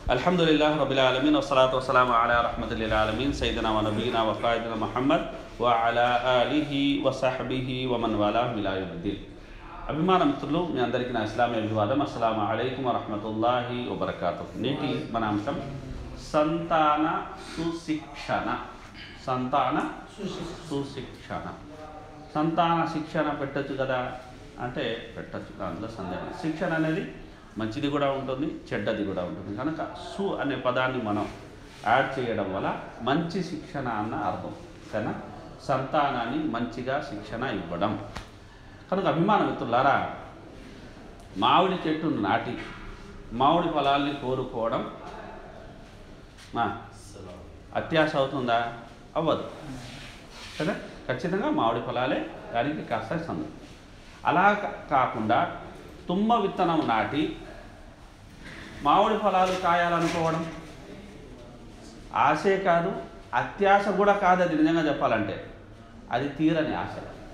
الحمد لله رب العالمين والصلاة والسلام على رحمة للعالمين سيدنا ونبينا وقائدنا محمد وعلى آله وصحبه ومن والاه إلى يوم الدين అభిమాన మిత్రులు మీ అందరికీ నా ఇస్లామీ అభివాదం అస్సలాము అలైకుం వరహమతుల్లాహి వబర్కాతు నేటి మన అంశం సంతాన సుశిక్షణ సంతాన సుశిక్షణ సంతాన శిక్షణ పెట్టచ్చు కదా అంటే పెట్టచ్చు అందులో సందేహం శిక్షణ అనేది మంచిది కూడా ఉంటుంది చెడ్డది కూడా ఉంటుంది కనుక సు అనే పదాన్ని మనం యాడ్ చేయడం వల్ల మంచి శిక్షణ అన్న అర్థం సరేనా సంతానాన్ని మంచిగా శిక్షణ ఇవ్వడం కనుక అభిమాన మిత్రులారా మామిడి చెట్టును నాటి మామిడి ఫలాల్ని కోరుకోవడం మా అత్యాశ అవుతుందా అవ్వదు కదా ఖచ్చితంగా మామిడి ఫలాలే దానికి కాస్త సందు అలా కా- కాకుండా తుమ్మ విత్తనం నాటి మామిడి ఫలాలు కాయాలనుకోవడం ఆశే కాదు అత్యాశ కూడా కాదు అది నిజంగా చెప్పాలంటే అది తీరని ఆశ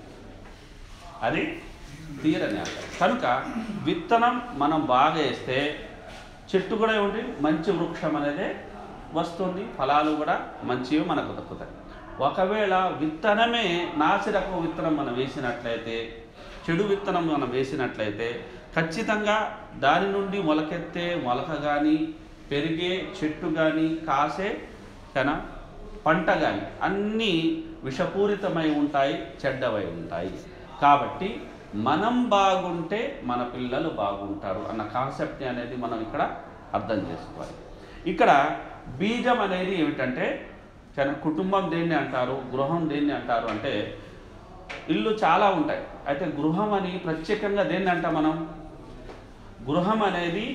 అది తీరని ఆశ కనుక విత్తనం మనం బాగా వేస్తే చెట్టు కూడా ఏమిటి మంచి వృక్షం అనేది వస్తుంది ఫలాలు కూడా మంచివి మనకు దక్కుతాయి ఒకవేళ విత్తనమే నాసిరకం విత్తనం మనం వేసినట్లయితే చెడు విత్తనం మనం వేసినట్లయితే ఖచ్చితంగా దాని నుండి మొలకెత్తే మొలక కానీ పెరిగే చెట్టు కానీ కాసే కన పంట కానీ అన్నీ విషపూరితమై ఉంటాయి చెడ్డవై ఉంటాయి కాబట్టి మనం బాగుంటే మన పిల్లలు బాగుంటారు అన్న కాన్సెప్ట్ అనేది మనం ఇక్కడ అర్థం చేసుకోవాలి ఇక్కడ బీజం అనేది ఏమిటంటే చాలా కుటుంబం దేన్ని అంటారు గృహం దేన్ని అంటారు అంటే ఇల్లు చాలా ఉంటాయి అయితే గృహం అని ప్రత్యేకంగా దేన్ని అంటాం మనం గృహం అనేది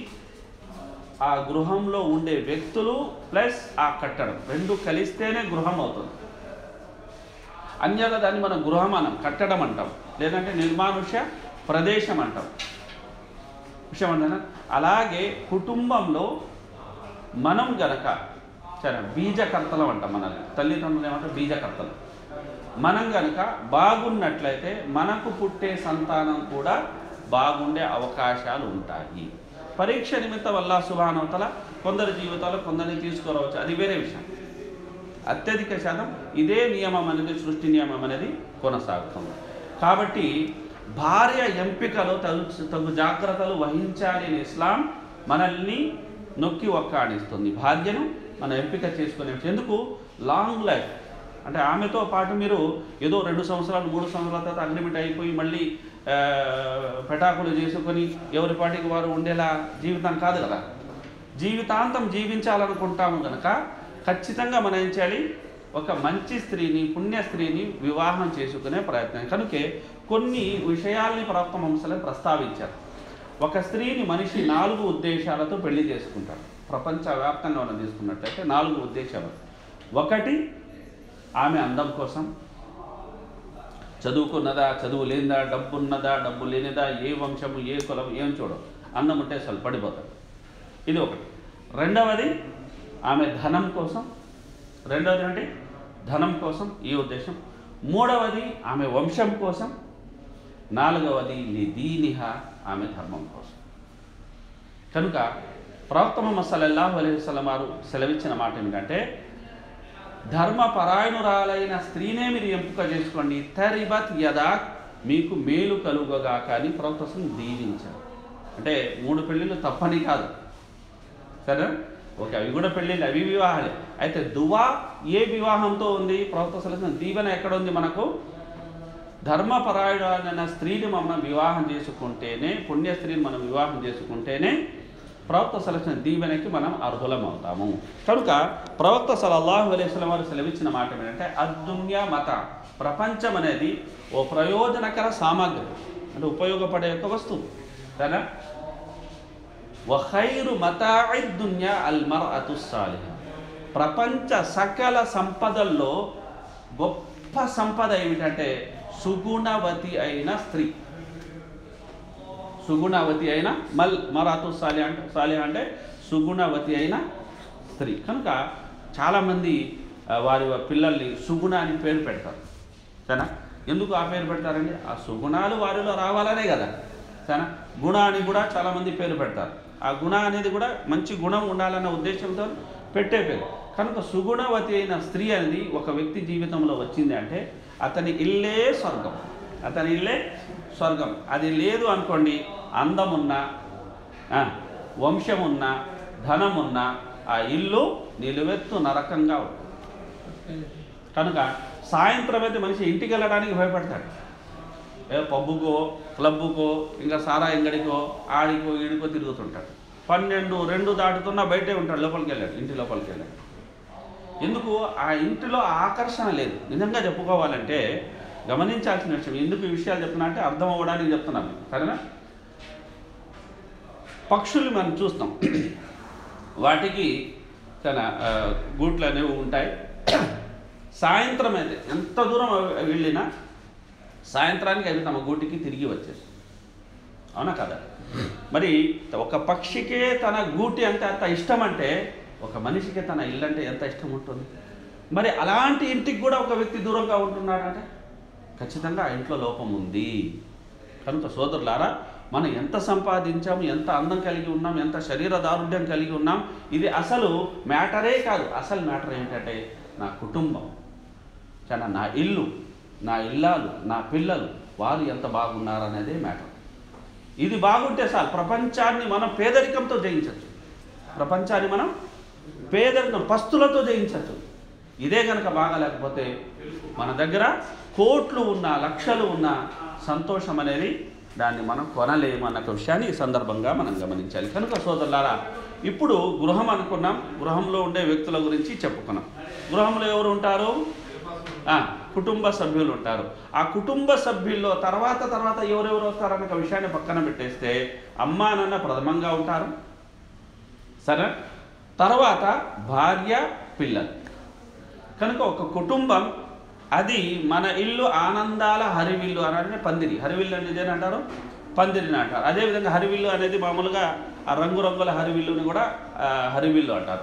ఆ గృహంలో ఉండే వ్యక్తులు ప్లస్ ఆ కట్టడం రెండు కలిస్తేనే గృహం అవుతుంది అన్యగా దాన్ని మనం గృహం అనం కట్టడం అంటాం లేదంటే నిర్మానుష్య ప్రదేశం అంటాం విషయం అంటారా అలాగే కుటుంబంలో మనం గనక సరే బీజకర్తలం అంటాం మన తల్లిదండ్రులు ఏమంటారు బీజకర్తలు మనం గనక బాగున్నట్లయితే మనకు పుట్టే సంతానం కూడా బాగుండే అవకాశాలు ఉంటాయి పరీక్ష నిమిత్తం వల్ల శుభానవతల కొందరి జీవితాలు కొందరిని తీసుకురావచ్చు అది వేరే విషయం అత్యధిక శాతం ఇదే నియమం అనేది సృష్టి నియమం అనేది కొనసాగుతుంది కాబట్టి భార్య ఎంపికలో తగు తగు జాగ్రత్తలు వహించాలి అని ఇస్లాం మనల్ని నొక్కి ఒక్కాడిస్తుంది భార్యను మనం ఎంపిక చేసుకునే ఎందుకు లాంగ్ లైఫ్ అంటే ఆమెతో పాటు మీరు ఏదో రెండు సంవత్సరాలు మూడు సంవత్సరాల తర్వాత అగ్రిమెంట్ అయిపోయి మళ్ళీ ఆ, పెటాకులు చేసుకొని ఎవరి పాటికి వారు ఉండేలా జీవితం కాదు కదా జీవితాంతం జీవించాలనుకుంటాము కనుక ఖచ్చితంగా మనం ఏం చేయాలి ఒక మంచి స్త్రీని పుణ్య స్త్రీని వివాహం చేసుకునే ప్రయత్నం కనుకే కొన్ని విషయాల్ని ప్రవక్త వంశలను ప్రస్తావించారు ఒక స్త్రీని మనిషి నాలుగు ఉద్దేశాలతో పెళ్లి చేసుకుంటాడు ప్రపంచవ్యాప్తంగా మనం తీసుకున్నట్లయితే నాలుగు ఉద్దేశాలు ఒకటి ఆమె అందం కోసం చదువుకున్నదా చదువు లేనిదా డబ్బు ఉన్నదా డబ్బు లేనిదా ఏ వంశము ఏ కులం ఏం చూడవు అన్నం ఉంటే అసలు పడిపోతాడు ఇది ఒకటి రెండవది ఆమె ధనం కోసం రెండవది అంటే ధనం కోసం ఈ ఉద్దేశం మూడవది ఆమె వంశం కోసం నాలుగవది దీనిహ ఆమె ధర్మం కోసం కనుక ప్రవక్త ముహమ్మద్ సల్లల్లాహు అలైహి వసల్లం వారు సెలవిచ్చిన మాట ఏమిటంటే ధర్మపరాయణురాలైన స్త్రీనే మీరు ఎంపిక చేసుకోండి తరిబత్ యదా మీకు మేలు కలుగగా కానీ ప్రవక్త అసలు దీవించారు అంటే మూడు పెళ్ళిళ్ళు తప్పని కాదు సరే ఓకే అవి కూడా పెళ్ళిళ్ళు అవి వివాహాలే అయితే దువా ఏ వివాహంతో ఉంది ప్రవక్త సలసిన దీవెన ఎక్కడ ఉంది మనకు ధర్మపరాయణ స్త్రీని మనం వివాహం చేసుకుంటేనే పుణ్య స్త్రీని మనం వివాహం చేసుకుంటేనే ప్రవక్త సలసిన దీవెనకి మనం అర్హులం అవుతాము కనుక ప్రవక్త సలల్లాహు అలైస్లం వారు సెలవిచ్చిన మాట ఏంటంటే అద్దున్యా మత ప్రపంచం అనేది ఓ ప్రయోజనకర సామాగ్రి అంటే ఉపయోగపడే యొక్క వస్తువు సరేనా వఖైరు మతాఇ దున్యా అల్ మర్అతు సాలిహ ప్రపంచ సకల సంపదల్లో గొప్ప సంపద ఏమిటంటే సుగుణవతి అయిన స్త్రీ సుగుణవతి అయిన మల్ మరాతు సాలి అంటే సాలి అంటే సుగుణవతి అయిన స్త్రీ కనుక చాలామంది ఆ, వారి పిల్లల్ని సుగుణ అని పేరు పెడతారు సరేనా ఎందుకు ఆ పేరు పెడతారండి ఆ సుగుణాలు వారిలో రావాలనే కదా సరేనా గుణ అని కూడా చాలామంది పేరు పెడతారు ఆ గుణ అనేది కూడా మంచి గుణం ఉండాలన్న ఉద్దేశంతో పెట్టే పేరు కనుక సుగుణవతి అయిన స్త్రీ అనేది ఒక వ్యక్తి జీవితంలో వచ్చింది అంటే అతని ఇల్లే స్వర్గం అతని ఇల్లే స్వర్గం అది లేదు అనుకోండి అందమున్నా ఆ, వంశమున్నా ధనమున్నా ఆ ఇల్లు నిలువెత్తు నరకంగా ఉంటుంది కనుక సాయంత్రం అయితే మనిషి ఇంటికి వెళ్ళడానికి భయపడతాడు ఏ పబ్బుకో క్లబ్బుకో ఇంకా సారా ఎంగడికో ఆడికో ఈడికో తిరుగుతుంటాడు పన్నెండు రెండు దాటుతున్నా బయటే ఉంటాడు లోపలికి వెళ్ళాడు ఇంటి లోపలికి వెళ్ళాడు ఎందుకు ఆ ఇంటిలో ఆకర్షణ లేదు నిజంగా చెప్పుకోవాలంటే గమనించాల్సిన విషయం ఎందుకు ఈ విషయాలు చెప్తున్నా అంటే అర్థం అవ్వడానికి చెప్తున్నాను మీకు. సరేనా పక్షులు మనం చూస్తాం వాటికి తన ఆ, గూట్లు అనేవి ఉంటాయి సాయంత్రం అయితే ఎంత దూరం అవి వెళ్ళినా సాయంత్రానికి అవి తమ గూటికి తిరిగి వచ్చేస్తాయి అవునా కదా మరి ఒక పక్షికే తన గూటి అంటే అంత ఇష్టం అంటే ఒక మనిషికి తన ఇల్లు అంటే ఎంత ఇష్టం ఉంటుంది మరి అలాంటి ఇంటికి కూడా ఒక వ్యక్తి దూరంగా ఉంటున్నాడంటే ఖచ్చితంగా ఆ ఇంట్లో లోపం ఉంది కనుక సోదరులారా మనం ఎంత సంపాదించాము ఎంత అందం కలిగి ఉన్నాం ఎంత శరీర దారుఢ్యం కలిగి ఉన్నాం ఇది అసలు మ్యాటరే కాదు అసలు మ్యాటర్ ఏంటంటే నా కుటుంబం చాలా నా ఇల్లు నా ఇల్లాలు నా పిల్లలు వారు ఎంత బాగున్నారు అనేదే మ్యాటర్ ఇది బాగుంటే చాలు ప్రపంచాన్ని మనం పేదరికంతో జయించవచ్చు ప్రపంచాన్ని మనం పేదరికం పస్తులతో జయించవచ్చు ఇదే కనుక బాగాలేకపోతే మన దగ్గర కోట్లు ఉన్న లక్షలు ఉన్న సంతోషం అనేది దాన్ని మనం కొనలేము అన్న ఒక విషయాన్ని ఈ సందర్భంగా మనం గమనించాలి కనుక సోదరులారా ఇప్పుడు గృహం అనుకున్నాం గృహంలో ఉండే వ్యక్తుల గురించి చెప్పుకున్నాం గృహంలో ఎవరు ఉంటారు ఆ, కుటుంబ సభ్యులు ఉంటారు ఆ కుటుంబ సభ్యుల్లో తర్వాత తర్వాత ఎవరెవరు వస్తారన్న ఒక విషయాన్ని పక్కన పెట్టేస్తే అమ్మా నాన్న ప్రథమంగా ఉంటారు సరే తర్వాత భార్య పిల్లలు కనుక ఒక కుటుంబం అది మన ఇల్లు ఆనందాల హరివిల్లు అని అంటే పందిరి హరివిల్లు అనేది ఏం అంటారు పందిరిని అంటారు అదేవిధంగా హరివిల్లు అనేది మామూలుగా ఆ రంగురంగుల హరివిల్లుని కూడా ఆ, హరివిల్లు అంటారు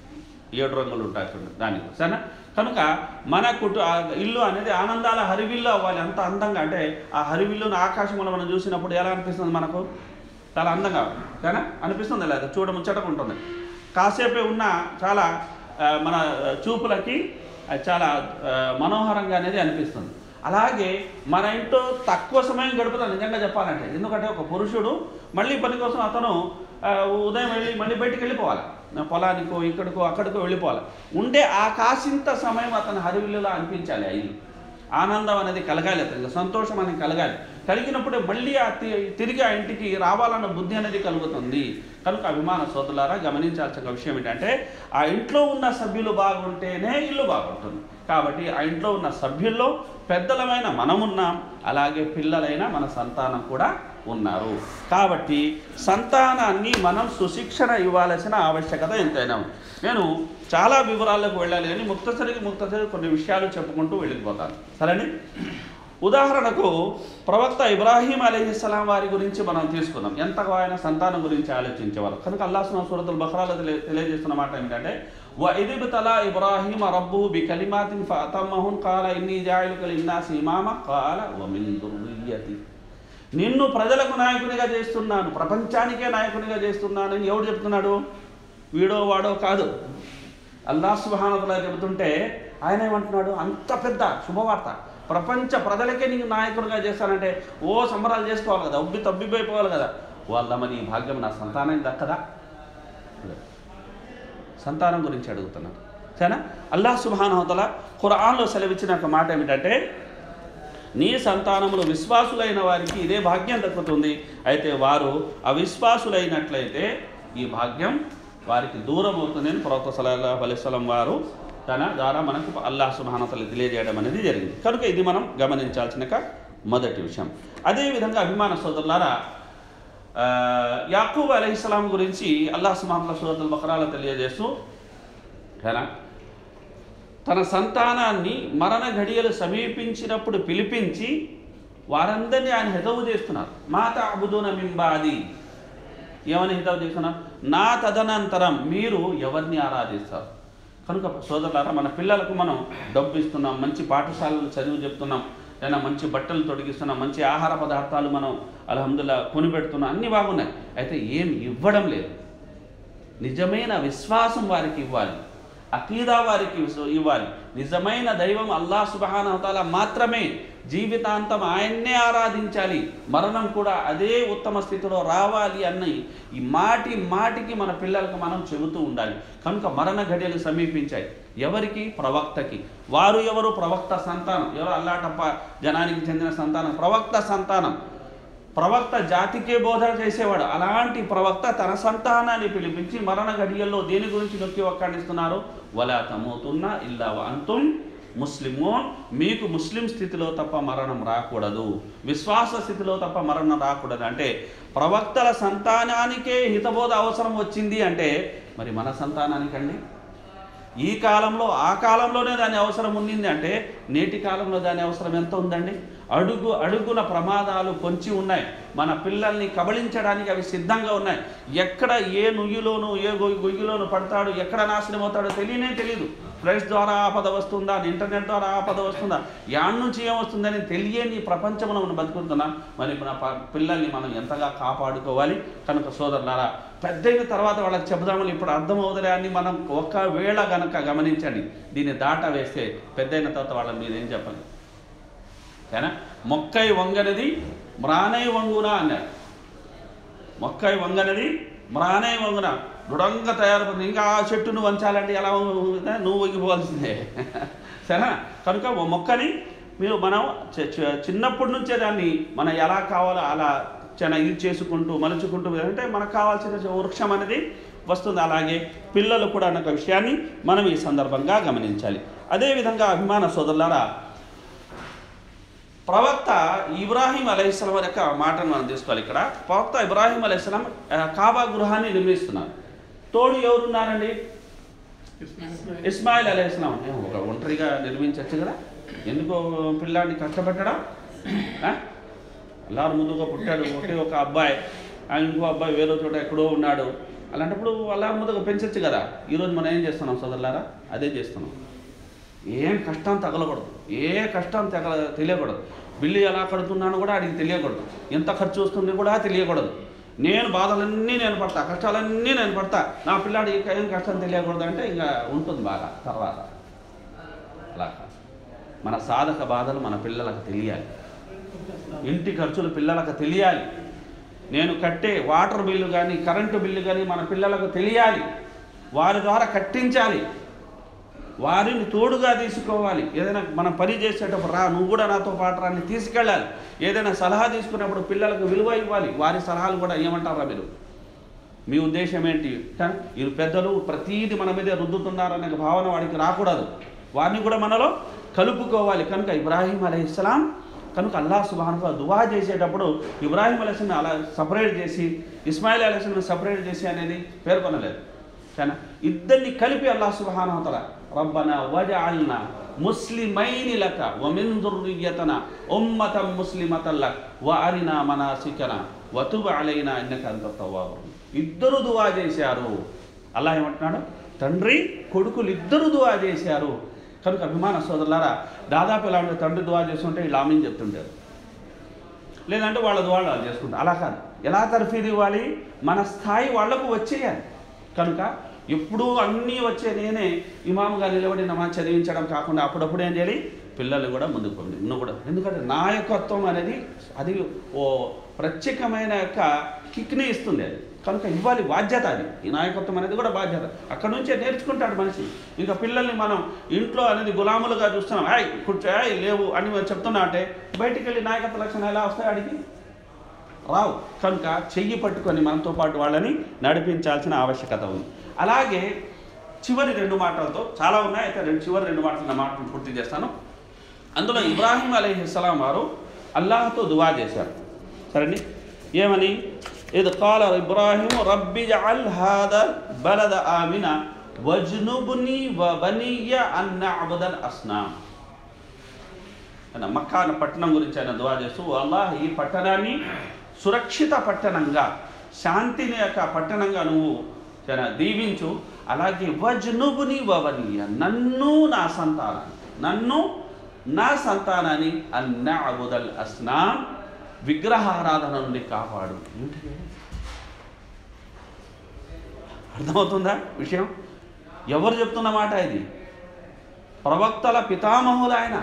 ఏడు రంగులు ఉంటాయి చూడండి దానికి సరేనా కనుక మన కుటు ఆ ఇల్లు అనేది ఆనందాల హరివిల్లు అవ్వాలి అంత అందంగా అంటే ఆ హరివిల్లుని ఆకాశంలో మనం చూసినప్పుడు ఎలా అనిపిస్తుంది మనకు చాలా అందంగా సరేనా అనిపిస్తుంది లేదా చూడ ముచ్చటగా ఉంటుంది కాసేపే ఉన్న చాలా ఆ, మన చూపులకి అది చాలా ఆ, మనోహరంగా అనేది అనిపిస్తుంది అలాగే మన ఇంట్లో తక్కువ సమయం గడుపుతాం నిజంగా చెప్పాలంటే ఎందుకంటే ఒక పురుషుడు మళ్ళీ పని కోసం అతను ఆ, ఉదయం వెళ్ళి మళ్ళీ బయటికి వెళ్ళిపోవాలి పొలానికో ఇక్కడికో అక్కడికో వెళ్ళిపోవాలి ఉండే ఆ కాసింత సమయం అతను హరివిల్లులా అనిపించాలి ఆ ఇల్లు ఆనందం అనేది కలగాలి అతనికి సంతోషం అనేది కలగాలి కలిగినప్పుడే మళ్ళీ ఆ తి- తిరిగి ఆ ఇంటికి రావాలన్న బుద్ధి అనేది కలుగుతుంది కనుక అభిమాన సోదరులారా గమనించాల్సిన విషయం ఏంటంటే ఆ ఇంట్లో ఉన్న సభ్యులు బాగుంటేనే ఇల్లు బాగుంటుంది కాబట్టి ఆ ఇంట్లో ఉన్న సభ్యుల్లో పెద్దలమైన మనమున్నాం అలాగే పిల్లలైన మన సంతానం కూడా ఉన్నారు కాబట్టి సంతానాన్ని మనం సుశిక్షణ ఇవ్వాల్సిన ఆవశ్యకత ఎంతైనా ఉంది నేను చాలా వివరాలకు వెళ్ళాలి కానీ ముక్తసరికి ముక్తసరి కొన్ని విషయాలు చెప్పుకుంటూ వెళ్ళిపోతాను సరేని ఉదాహరణకు ప్రవక్త ఇబ్రాహీం అలీహిస్సలాం వారి గురించి మనం తీసుకుందాం ఎంతగా ఆయన సంతానం గురించి ఆలోచించేవారు కనుక అల్లాహ్ సూరతుల్ బహ్రాలో తెలియ తెలియజేస్తున్న మాట ఏంటంటే వ ఇదిబ్ తలా ఇబ్రాహీం రబ్బు బి కలిమాతిన్ ఫతమ్మహున్ కాల ఇన్ని జాయిలు లిన్నాసి ఇమామ కాల వ మిన్ దుర్రియ్యతి నిన్ను ప్రజలకు నాయకునిగా చేస్తున్నాను ప్రపంచానికే నాయకునిగా చేస్తున్నాను అని ఎవడు చెప్తున్నాడు వీడో వాడో కాదు అల్లాహ్ సుబ్హానహువతఆలా చెబుతుంటే ఆయన ఏమంటున్నాడు అంత పెద్ద శుభవార్త ప్రపంచ ప్రజలకే నీకు నాయకునిగా చేస్తానంటే ఓ సంబరాలు చేసుకోవాలి కదా ఉబ్బి తబ్బిపోయిపోవాలి కదా వాళ్ళ మరి ఈ భాగ్యం నా సంతానం దక్కదా సంతానం గురించి అడుగుతున్నాను సరేనా అల్లాహ్ సుబ్హానహువతఆలా ఖురాన్లో సెలవిచ్చిన ఒక మాట ఏమిటంటే నీ సంతానములు విశ్వాసులైన వారికి ఇదే భాగ్యం దక్కుతుంది అయితే వారు అవిశ్వాసులైనట్లయితే ఈ భాగ్యం వారికి దూరం అవుతుందని ప్రవక్త సలహా అలైస్లం వారు తన ద్వారా మనకు అల్లాహ్ సుబానతలు తెలియజేయడం అనేది జరిగింది కనుక ఇది మనం గమనించాల్సిన ఒక మొదటి విషయం అదేవిధంగా అభిమాన సోదరులారా ఆ, యాకూబ్ అలైహిస్సలాం గురించి అల్లాహ్ సుబానతల సూరతుల్ బకరాలో తెలియజేస్తూ కదా తన సంతానాన్ని మరణ ఘడియలు సమీపించినప్పుడు పిలిపించి వారందరినీ ఆయన హితవు చేస్తున్నారు మాత అబుదూన మింబాది ఏమని హితవు చేస్తున్నారు నా తదనంతరం మీరు ఎవరిని ఆరాధిస్తారు కనుక సోదరులారా మన పిల్లలకు మనం డబ్బు ఇస్తున్నాం మంచి పాఠశాలలు చదువు చెప్తున్నాం ఏదైనా మంచి బట్టలు తొడిగిస్తున్నాం మంచి ఆహార పదార్థాలు మనం అల్హమ్దుల్లా కొనిపెడుతున్నాం అన్నీ బాగున్నాయి అయితే ఏం ఇవ్వడం లేదు నిజమైన విశ్వాసం వారికి ఇవ్వాలి అకీదా వారికి విశ్వ- ఇవ్వాలి నిజమైన దైవం అల్లా సుబహానవతాల మాత్రమే జీవితాంతం ఆయన్నే ఆరాధించాలి మరణం కూడా అదే ఉత్తమ స్థితిలో రావాలి అన్న ఈ మాటి మాటికి మన పిల్లలకు మనం చెబుతూ ఉండాలి కనుక మరణ ఘడియలు సమీపించాయి ఎవరికి ప్రవక్తకి వారు ఎవరు ప్రవక్త సంతానం ఎవరు అల్లాటప్ప జనానికి చెందిన సంతానం ప్రవక్త సంతానం ప్రవక్త జాతికే బోధన చేసేవాడు అలాంటి ప్రవక్త తన సంతానాన్ని పిలిపించి మరణ ఘడియల్లో దేని గురించి నొక్కి ఒక్కాడిస్తున్నారు వలా తమోతున్న ఇల్లా అంతుం ముస్లిమోన్ మీకు ముస్లిం స్థితిలో తప్ప మరణం రాకూడదు విశ్వాస స్థితిలో తప్ప మరణం రాకూడదు అంటే ప్రవక్తల సంతానానికే హితబోధ అవసరం వచ్చింది అంటే మరి మన సంతానానికండి ఈ కాలంలో ఆ కాలంలోనే దాని అవసరం ఉండింది అంటే నేటి కాలంలో దాని అవసరం ఎంత ఉందండి అడుగు అడుగున ప్రమాదాలు పొంచి ఉన్నాయి మన పిల్లల్ని కబళించడానికి అవి సిద్ధంగా ఉన్నాయి ఎక్కడ ఏ నుయ్యిలోను ఏ గొయ్యి గొయ్యిలోను పడతాడు ఎక్కడ నాశనం అవుతాడో తెలియనే తెలియదు ఫ్లైట్స్ ద్వారా ఆపద వస్తుందా ఇంటర్నెట్ ద్వారా ఆపద వస్తుందా యాడ్ నుంచి ఏమొస్తుందని తెలియని ప్రపంచంలో మనం బతుకుతున్నాం మరి మన ప- పిల్లల్ని మనం ఎంతగా కాపాడుకోవాలి కనుక సోదరులారా పెద్దయిన తర్వాత వాళ్ళకి చెబుదామని ఇప్పుడు అర్థమవుదలే అని మనం ఒకవేళ గనక గమనించండి దీన్ని దాట వేస్తే పెద్దయిన తర్వాత వాళ్ళ మీద ఏం చెప్పాలి ఓకేనా మొక్కై వంగనది మ్రానై వంగున అన్నారు మొక్కై వంగనది మ్రానై వంగున దృఢంగా తయారు ఇంకా ఆ చెట్టును వంచాలంటే ఎలా వంగుతుందా? నువ్వు వంగిపోవాల్సిందే సరేనా కనుక ఓ మొక్కని మీరు మనం చి- చి- చిన్నప్పటి నుంచే దాన్ని మనం ఎలా కావాలో అలా చాలా ఇది చేసుకుంటూ మలుచుకుంటూ అంటే మనకు కావాల్సిన వృక్షం అనేది వస్తుంది అలాగే పిల్లలు కూడా అన్న ఒక విషయాన్ని మనం ఈ సందర్భంగా గమనించాలి అదేవిధంగా అభిమాన సోదరులారా ప్రవక్త ఇబ్రాహీం అలైహిస్సలాం యొక్క మాటను మనం తీసుకోవాలి ఇక్కడ ప్రవక్త ఇబ్రాహీం అలైహిస్సలాం ఆ, కాబా గృహాన్ని నిర్మిస్తున్నారు తోడు ఎవరున్నారండి ఇస్మాయిల్ అలైహిస్సలాం ఏం ఒక ఒంటరిగా నిర్మించవచ్చు కదా ఎందుకో పిల్లాడిని కష్టపెట్టడం ఆ? అల్లారు ముందుగా పుట్టాడు ఒకే ఒక అబ్బాయి ఆ ఇంకో అబ్బాయి వేరే చోట ఎక్కడో ఉన్నాడు అలాంటప్పుడు అల్లారు ముందుగా పెంచొచ్చు కదా ఈరోజు మనం ఏం చేస్తున్నాం సోదరులారా అదే చేస్తున్నాం ఏం కష్టం తగలకూడదు ఏ కష్టం తగల తెలియకూడదు బిల్లు ఎలా కడుతున్నాను కూడా అడిగి తెలియకూడదు ఎంత ఖర్చు వస్తుంది కూడా తెలియకూడదు నేను బాధలన్నీ నేను పడతా కష్టాలన్నీ నేను పడతా నా పిల్లాడు ఇంకా ఏం కష్టం తెలియకూడదు అంటే ఇంకా ఉంటుంది బాగా తర్వాత అలా కాదు. మన సాధక బాధలు మన పిల్లలకు తెలియాలి ఇంటి ఖర్చులు పిల్లలకు తెలియాలి నేను కట్టే వాటర్ బిల్లు కానీ కరెంటు బిల్లు కానీ మన పిల్లలకు తెలియాలి వారి ద్వారా కట్టించాలి వారిని తోడుగా తీసుకోవాలి ఏదైనా మనం పని చేసేటప్పుడు రా నువ్వు కూడా నాతో పాటు రాని తీసుకెళ్ళాలి ఏదైనా సలహా తీసుకున్నప్పుడు పిల్లలకు విలువ ఇవ్వాలి వారి సలహాలు కూడా ఏమంటారా మీరు మీ ఉద్దేశం ఏంటి కానీ ఈ పెద్దలు ప్రతీది మన మీదే రుద్దుతున్నారనే భావన వాడికి రాకూడదు వారిని కూడా మనలో కలుపుకోవాలి కనుక ఇబ్రాహీం అలైహిస్సలాం కనుక అల్లా సుబాన్గా దువా చేసేటప్పుడు ఇబ్రాహీం అలైస్లాం అలా సపరేట్ చేసి ఇస్మాయిల్ అలైస్లాం సపరేట్ చేసి అనేది పేర్కొనలేదు కానీ ఇద్దరిని కలిపి అల్లా సుబానవతల రబ్బన వజఅల్నా ముస్లిమైని లక వమిన్ దుర్రియతన ఉమ్మతం ముస్లిమతన్ లక్ వ అరినా మనాసికన వతుబ అలైనా ఇన్నక అంత తవ్వాబు ఇద్దరు దువా చేశారు అల్లా ఏమంటున్నాడు తండ్రి కొడుకులు ఇద్దరు దువా చేశారు కనుక అభిమాన సోదరులారా దాదాపు ఇలా ఉంటే తండ్రి దువా చేస్తుంటే వీళ్ళు ఆమెను చెప్తుంటారు లేదంటే వాళ్ళ ద్వారా వాళ్ళు చేసుకుంటారు అలా కాదు ఎలా తర్ఫీదు ఇవ్వాలి మన స్థాయి వాళ్లకు వచ్చేయాలి కనుక ఎప్పుడూ అన్నీ వచ్చే నేనే ఇమాముగా నిలబడి నమాజ్ చదివించడం కాకుండా అప్పుడప్పుడు ఏం చేయాలి పిల్లలు కూడా ముందుకు పండి నువ్వు కూడా ఎందుకంటే నాయకత్వం అనేది అది ఓ ప్రత్యేకమైన యొక్క కిక్ని ఇస్తుంది అది కనుక ఇవ్వాలి బాధ్యత అది ఈ నాయకత్వం అనేది కూడా బాధ్యత అక్కడ నుంచే నేర్చుకుంటాడు మనిషి ఇంకా పిల్లల్ని మనం ఇంట్లో అనేది గులాములుగా చూస్తున్నాం ఆయ్ కూర్చో ఆయ్ లేవు అని మనం చెప్తున్నా అంటే బయటికి వెళ్ళి నాయకత్వ లక్షణాలు ఎలా వస్తాయి అడిగి రావు కనుక చెయ్యి పట్టుకొని మనతో పాటు వాళ్ళని నడిపించాల్సిన ఆవశ్యకత ఉంది అలాగే చివరి రెండు మాటలతో చాలా ఉన్నాయి అయితే రెండు చివరి రెండు మాటలు నా మాటలు పూర్తి చేస్తాను అందులో ఇబ్రాహీం అలీహిస్సలాం వారు అల్లాహ్తో దువా చేశారు సరేండి ఏమని ఇది కాల ఇబ్రాహీం రబ్బి జఅల్ హాద బలద ఆమిన వజ్నుబుని వ బనియ అన్న అబదల్ అస్నాం ఆయన మక్కా అన్న పట్టణం గురించి ఆయన దువా చేస్తూ అల్లాహ్ ఈ పట్టణాన్ని సురక్షిత పట్టణంగా శాంతిని యొక్క పట్టణంగా నువ్వు చాలా దీవించు అలాగే వజ్నుబుని వవనీయ నన్ను నా సంతానాన్ని నన్ను నా సంతానాన్ని అన్న అబుదల్ అస్నాం విగ్రహారాధన నుండి కాపాడు ఏంటిది? అర్థమవుతుందా విషయం ఎవరు చెప్తున్న మాట ఇది ప్రవక్తల పితామహులు ఆయన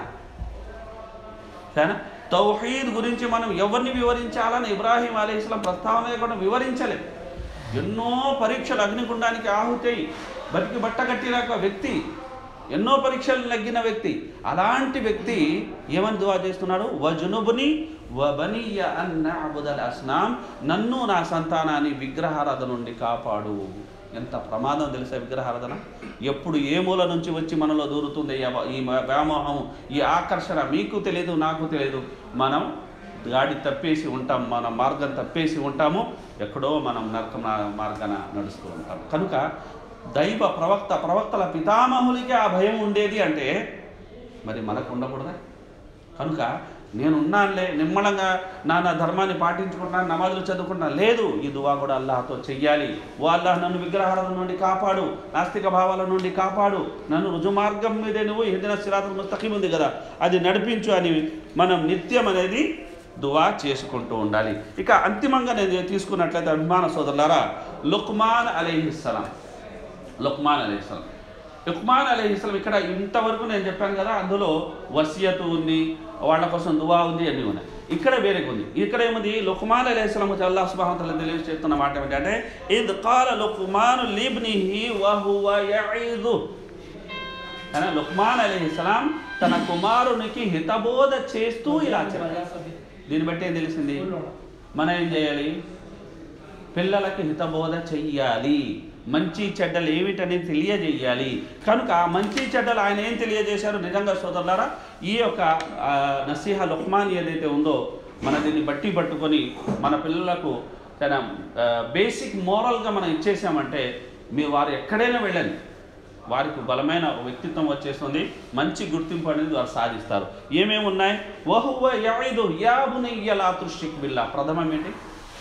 సరేనా తౌహీద్ గురించి మనం ఎవరిని వివరించాలని ఇబ్రాహీం అలీ ఇస్లాం ప్రస్తావన లేకుండా వివరించలేదు ఎన్నో పరీక్షలు అగ్నిగుండానికి ఆహుతయి బతికి బట్ట కట్టిన ఒక వ్యక్తి ఎన్నో పరీక్షలు నగ్గిన వ్యక్తి అలాంటి వ్యక్తి ఏమని దువా చేస్తున్నాడు వజునుబుని వబనీయ అన్న అబుదల్ అస్నాం నన్ను నా సంతానాన్ని విగ్రహారాధన నుండి కాపాడు ఎంత ప్రమాదం తెలుసా విగ్రహారాధన ఎప్పుడు ఏ మూల నుంచి వచ్చి మనలో దూరుతుంది ఈ అవ- ఈ మ- వ్యామోహం ఈ ఆకర్షణ మీకు తెలియదు నాకు తెలియదు మనం గాడి తప్పేసి ఉంటాం మన మార్గం తప్పేసి ఉంటాము ఎక్కడో మనం నరక మా- మార్గాన నడుస్తూ ఉంటాం కనుక దైవ ప్రవక్త ప్రవక్తల పితామహులకి ఆ భయం ఉండేది అంటే మరి మనకు ఉండకూడదా కనుక నేను ఉన్నానులే నిమ్మలంగా నా నా ధర్మాన్ని పాటించుకుంటున్నాను నమాజులు చదువుకుంటున్నాను లేదు ఈ దువా కూడా అల్లాహతో చెయ్యాలి ఓ అల్లాహ్ నన్ను విగ్రహాల నుండి కాపాడు నాస్తిక భావాల నుండి కాపాడు నన్ను రుజుమార్గం మీదే నువ్వు ఏదైనా సిరాతుల్ ముస్తఖీం ఉంది కదా అది నడిపించు అని మనం నిత్యం అనేది దువా చేసుకుంటూ ఉండాలి ఇక అంతిమంగా నేను తీసుకున్నట్లయితే అభిమాన సోదరులారా లుక్మాన్ అలీహిస్సలాం లుక్మాన్ అలీహిస్సలాం లుక్మాన్ అలీహిస్సలాం ఇక్కడ ఇంతవరకు నేను చెప్పాను కదా అందులో వసియతు ఉంది వాళ్ళ కోసం దువా ఉంది అన్నీ ఉన్నాయి ఇక్కడ వేరే ఉంది ఇక్కడ ఏముంది లుక్మాన్ అలీహిస్సలాం అల్లాహ్ సుబ్హానహు వతఆలా తెలియజేస్తున్న మాట ఏంటంటే ఇద్ కాల లుక్మాన్ లిబ్నిహి వహువ యঈదు అని లుక్మాన్ అలీహిస్సలాం తన కుమారునికి హితబోధ చేస్తూ ఇలా చెప్పారు దీన్ని బట్టి ఏం తెలిసింది మనం ఏం చేయాలి పిల్లలకి హితబోధ చెయ్యాలి మంచి చెడ్డలు ఏమిటని తెలియజేయాలి కనుక ఆ మంచి చెడ్డలు ఆయన ఏం తెలియజేశారు నిజంగా సోదరులారా ఈ యొక్క ఆ, నసీహ లుక్మాన్ ఏదైతే ఉందో మన దీన్ని బట్టి పట్టుకొని మన పిల్లలకు తన బేసిక్ మోరల్గా మనం ఇచ్చేసామంటే మీ వారు ఎక్కడైనా వెళ్ళండి వారికి బలమైన వ్యక్తిత్వం వచ్చేస్తుంది మంచి గుర్తింపు అనేది వారు సాధిస్తారు ఏమేమి ఉన్నాయి వహువ యైదు యాబునయ్య లా తుష్రిక్ బిల్లా ప్రథమం ఏంటి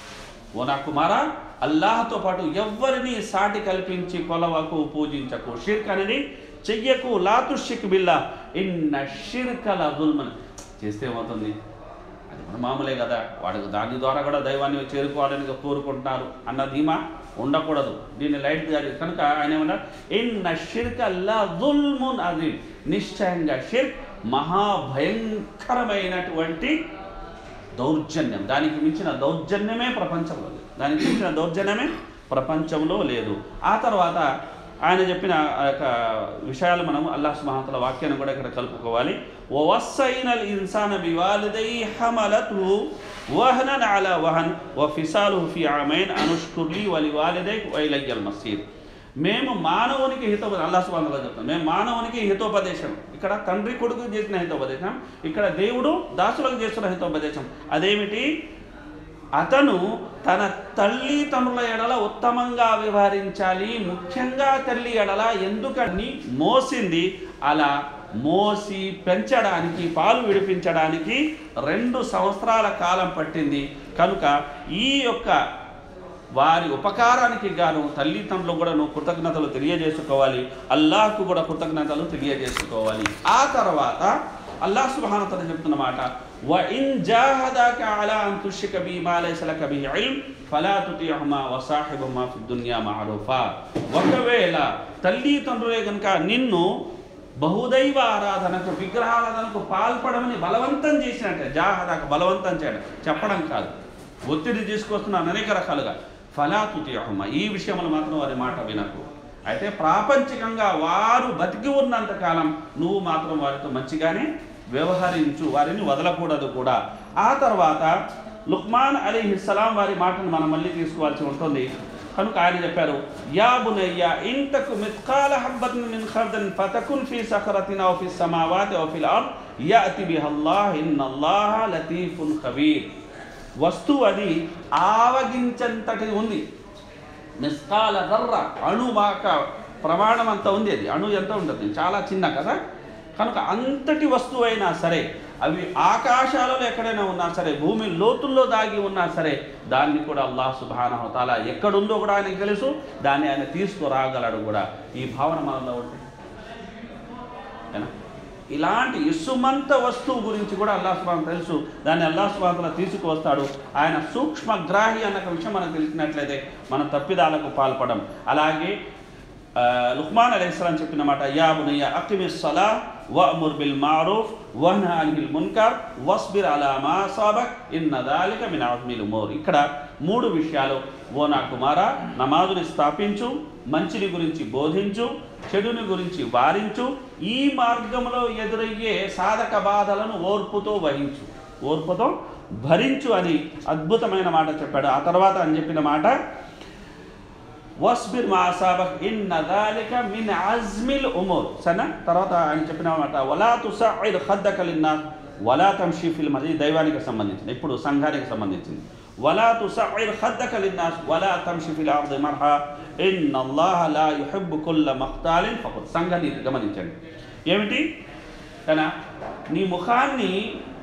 ఓ నా కుమారా అల్లాహతో పాటు ఎవ్వరిని సాటి కల్పించి కొలవకు పూజించకు షిర్క్ అనేది చెయ్యకు లాతు షిక్ బిల్లా ఇన్న షిర్కల దుల్మన్ చేస్తే ఏమవుతుంది అది మన మామూలే కదా వాడికి దాని ద్వారా కూడా దైవాన్ని చేరుకోవాలని కోరుకుంటున్నారు అన్న ధీమా ఉండకూడదు దీన్ని లైట్ గారి కనుక ఆయన ఏమన్నారు ఇన్న షిర్క లా దుల్మున్ అది నిశ్చయంగా షిర్క్ మహాభయంకరమైనటువంటి దౌర్జన్యం దానికి మించిన దౌర్జన్యమే ప్రపంచంలో లేదు దానికి మించిన దౌర్జన్యమే ప్రపంచంలో లేదు ఆ తర్వాత ఆయన చెప్పిన ఆ యొక్క విషయాలు మనం అల్లాహ్ సుబ్హానహు వతఆలా వాక్యాన్ని కూడా ఇక్కడ కలుపుకోవాలి ఓ వస్సైనల్ ఇన్సాన బివాలిదై హమలతు వహనన్ అలా వహన్ ఓ ఫిసాలు ఫి ఆమైన్ అనుష్కుర్లి వలి వాలిదై వైలయ్యల్ మసీద్ మేము మానవునికి హితోపదేశం అల్లాహ్ సుబ్హానహు వతఆలా చెప్తాం మేము మానవునికి హితోపదేశం ఇక్కడ తండ్రి కొడుకు చేసిన హితోపదేశం ఇక్కడ దేవుడు దాసులకు చేస్తున్న హితోపదేశం అదేమిటి అతను తన తల్లి తమ్ముల ఎడల ఉత్తమంగా వ్యవహరించాలి ముఖ్యంగా తల్లి ఎడల ఎందుకని మోసింది అలా మోసి పెంచడానికి పాలు విడిపించడానికి రెండు సంవత్సరాల కాలం పట్టింది కనుక ఈ యొక్క వారి ఉపకారానికి గాను తల్లిదండ్రులు కూడా నువ్వు కృతజ్ఞతలు తెలియజేసుకోవాలి అల్లాహ్కు కూడా కృతజ్ఞతలు తెలియజేసుకోవాలి ఆ తర్వాత అల్లాహ్ సుబ్హానహు చెప్తున్న మాట వ ఇన్ జాహదాక అలా అన్ తుష్రిక బి మా లైస లక బిహి ఇల్మ్ ఫలా తుతియహుమా వ సాహిబుహుమా ఫి దున్యా మఅరూఫా ఒకవేళ తల్లిదండ్రులే కనుక నిన్ను బహుదైవ ఆరాధనకు విగ్రహారాధనకు పాల్పడమని బలవంతం చేసినట్టే జాహదాక బలవంతం చేయడం చెప్పడం కాదు ఒత్తిడి తీసుకొస్తున్నాను అనేక రకాలుగా ఫలాతుతియహుమ ఈ విషయంలో మాత్రం వారి మాట వినకు అయితే ప్రాపంచికంగా వారు బతికి ఉన్నంత కాలం నువ్వు మాత్రం వారితో మంచిగానే వ్యవహరించు వారిని వదలకూడదు కూడా ఆ తర్వాత లుక్మాన్ అలీహిస్సలాం వారి మాటను మనం మళ్ళీ తీసుకోవాల్సి ఉంటుంది కనుక ఆయన చెప్పారు యా బునయ్య ఇంతకు మిత్కాల హబ్బతిన్ మిన్ ఖర్దన్ ఫతకున్ ఫీ సఖరతిన్ ఔ ఫీ సమావాతి ఔ ఫిల్ అర్ద్ యఅతి బిహల్లాహ్ ఇన్నల్లాహ లతీఫున్ ఖబీర్ వస్తువు అది ఆవగించంతటి ఉంది మిస్కాల దర్ర అణు మాక ప్రమాణం అంత ఉంది అది అణు ఎంత ఉంటుంది చాలా చిన్న కదా కనుక అంతటి వస్తువు అయినా సరే అవి ఆకాశాలలో ఎక్కడైనా ఉన్నా సరే భూమి లోతుల్లో దాగి ఉన్నా సరే దాన్ని కూడా అల్లాహ్ సుబ్హానహు తాలా ఎక్కడుందో కూడా ఆయనకు తెలుసు దాన్ని ఆయన తీసుకురాగలడు కూడా ఈ భావన మనలో ఉంటే ఏనా ఇలాంటి ఇసుమంత వస్తువు గురించి కూడా అల్లా సుబాన్ తెలుసు దాన్ని అల్లా సుబాన్ తీసుకువస్తాడు ఆయన సూక్ష్మగ్రాహి అన్న ఒక విషయం మనకు తెలిసినట్లయితే మన తప్పిదాలకు పాల్పడం అలాగే ఆ, లుక్మాన్ అలైహిస్సలాం చెప్పిన మాట యా బునయ్య అక్మిస్ సలా వఅముర్ బిల్ మారూఫ్ వహ్న అనిల్ మున్కర్ వస్బిర్ అలా మా సాబక్ ఇన్న దాలిక మిన్ అజ్మిల్ ఉమూర్ ఇక్కడ మూడు విషయాలు ఓ నా కుమార నమాజుని స్థాపించు మంచిని గురించి బోధించు చెడుని గురించి వారించు ఈ మార్గంలో ఎదురయ్యే సాధక బాధలను ఓర్పుతో వహించు ఓర్పుతో భరించు అని అద్భుతమైన మాట చెప్పాడు ఆ తర్వాత అని చెప్పిన మాట వస్బిర్ మా అసాబక్ ఇన్న దాలిక మిన్ అజ్మిల్ ఉమూర్ సరేనా తర్వాత ఆయన చెప్పిన మాట వలా తుసైర్ ఖద్దక లిన్నాస్ వలా తమ్షి ఫిల్ మజీద్ దైవానికి సంబంధించింది ఇప్పుడు సంఘానికి సంబంధించింది వలా తుసైర్ ఖద్దక లిన్నాస్ వలా తమ్షి ఫిల్ అర్ది మర్హా ఇన్న అల్లాహ లా యుహిబ్బు కుల్ల మఖ్తాలిన్ ఫఖుర్ సంఘాన్ని గమనించండి ఏమిటి కదా నీ ముఖాన్ని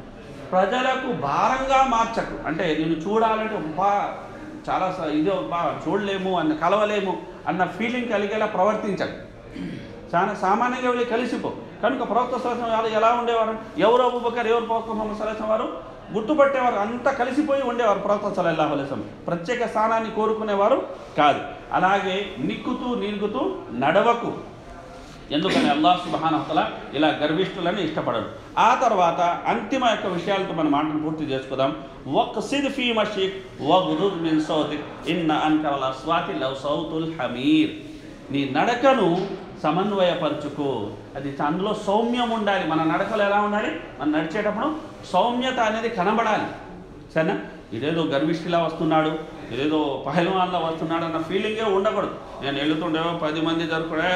ప్రజలకు భారంగా మార్చకు అంటే నేను చూడాలంటే బా చాలా స- ఇదో బా చూడలేము అన్న కలవలేము అన్న ఫీలింగ్ కలిగేలా ప్రవర్తించకు చాలా సామాన్యంగా వెళ్ళి కలిసిపో కనుక ప్రవక్త సలసం వారు ఎలా ఉండేవారు ఎవరు అబూబకర్ ఎవరు ప్రవక్త మొహమ్మద్ సలసం వారు గుర్తుపట్టేవారు అంతా కలిసిపోయి ఉండేవారు ప్రవక్త సలల్లాహు అలైసం ప్రత్యేక స్థానాన్ని కోరుకునేవారు కాదు అలాగే నిక్కుతూ నిలుగుతూ నడవకు ఎందుకని అల్లాహ్ సుబహానహతల ఇలా గర్విష్ఠులని ఇష్టపడడు ఆ తర్వాత అంతిమ యొక్క విషయాలతో మన మాటను పూర్తి చేసుకుందాం వక్ సిద్ ఫీ మషిక్ వగ్దుద్ మిన్ సౌతిక్ ఇన్న అన్కరల్ అస్వాతి లవ్ సౌతుల్ హమీర్ నీ నడకను సమన్వయపరచుకో అది అందులో సౌమ్యం ఉండాలి మన నడకలు ఎలా ఉండాలి మనం నడిచేటప్పుడు సౌమ్యత అనేది కనబడాలి సరేనా ఇదేదో గర్విష్ఠిలా వస్తున్నాడు ఇదేదో పహల్వాన్లా వస్తున్నాడు అన్న ఫీలింగే ఉండకూడదు నేను వెళుతుండేవో పది మంది జరుపుడే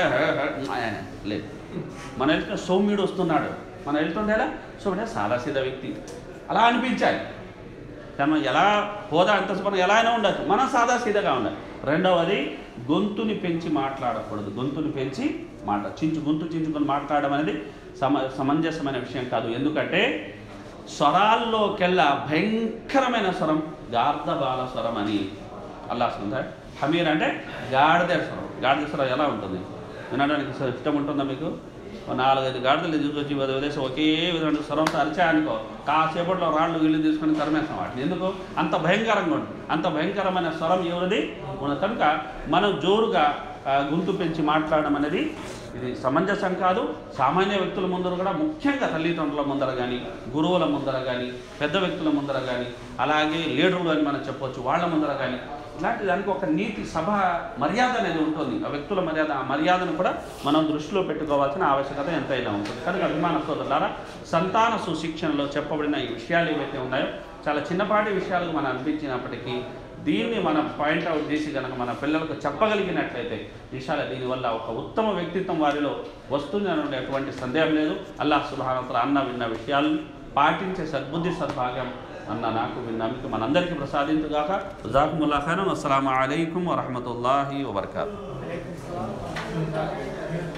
లేదు మన వెళ్తున్న సౌమ్యుడు వస్తున్నాడు మనం వెళ్తుండేలా సౌమ్యుడే సాదాసీదా వ్యక్తి అలా అనిపించాలి మనం ఎలా హోదా అంతస్తుపన ఎలా అయినా ఉండొచ్చు మనం సాదాసీదాగా ఉండాలి రెండవది గొంతుని పెంచి మాట్లాడకూడదు గొంతుని పెంచి మాట చించు గొంతు చించుకొని మాట్లాడడం అనేది సమ సమంజసమైన విషయం కాదు ఎందుకంటే స్వరాల్లోకెల్లా భయంకరమైన స్వరం గార్ధబాల స్వరం అని అల్లా సుందర్ హమీర్ అంటే గాడిద స్వరం గాడిద స్వరం ఎలా ఉంటుంది వినడానికి స- ఇష్టం ఉంటుందా మీకు ఓ నాలుగైదు గాడిదలు తీసుకొచ్చి వదిలి వదిలేసి ఒకే విధమైన స్వరంతో అరిచా అనుకో కాసేపట్లో రాళ్ళు ఇల్లు తీసుకొని తరిమేస్తాం వాటిని ఎందుకు అంత భయంకరంగా ఉంటుంది అంత భయంకరమైన స్వరం ఎవరిది ఉన్న కనుక మనం జోరుగా ఆ, గొంతు పెంచి మాట్లాడడం అనేది ఇది సమంజసం కాదు సామాన్య వ్యక్తుల ముందర కూడా ముఖ్యంగా తల్లిదండ్రుల ముందర కానీ గురువుల ముందర కానీ పెద్ద వ్యక్తుల ముందర కానీ అలాగే లీడర్లు అని మనం చెప్పొచ్చు వాళ్ళ ముందర కానీ ఇలాంటి దానికి ఒక నీతి సభ మర్యాద అనేది ఉంటుంది ఆ వ్యక్తుల మర్యాద ఆ మర్యాదను కూడా మనం దృష్టిలో పెట్టుకోవాల్సిన ఆవశ్యకత ఎంతైనా ఉంటుంది కనుక అభిమాన సోదరులారా సంతాన సుశిక్షణలో చెప్పబడిన ఈ విషయాలు ఏవైతే ఉన్నాయో చాలా చిన్నపాటి విషయాలకు మనం అనిపించినప్పటికీ దీన్ని మనం పాయింట్అవుట్ చేసి కనుక మన పిల్లలకు చెప్పగలిగినట్లయితే విషయాలు దీనివల్ల ఒక ఉత్తమ వ్యక్తిత్వం వారిలో వస్తుంది అనే ఎటువంటి సందేహం లేదు అల్లాహ్ సుబానతల అన్న విన్న విషయాలను పాటించే సద్బుద్ధి సద్భాగ్యం అన్న నాకు విన్న మీకు మనందరికీ ప్రసాదించుగాక జాకుముల్లా ఖైరం అస్సలం అయికం వరహమతుల్లాహి వబర్కాతు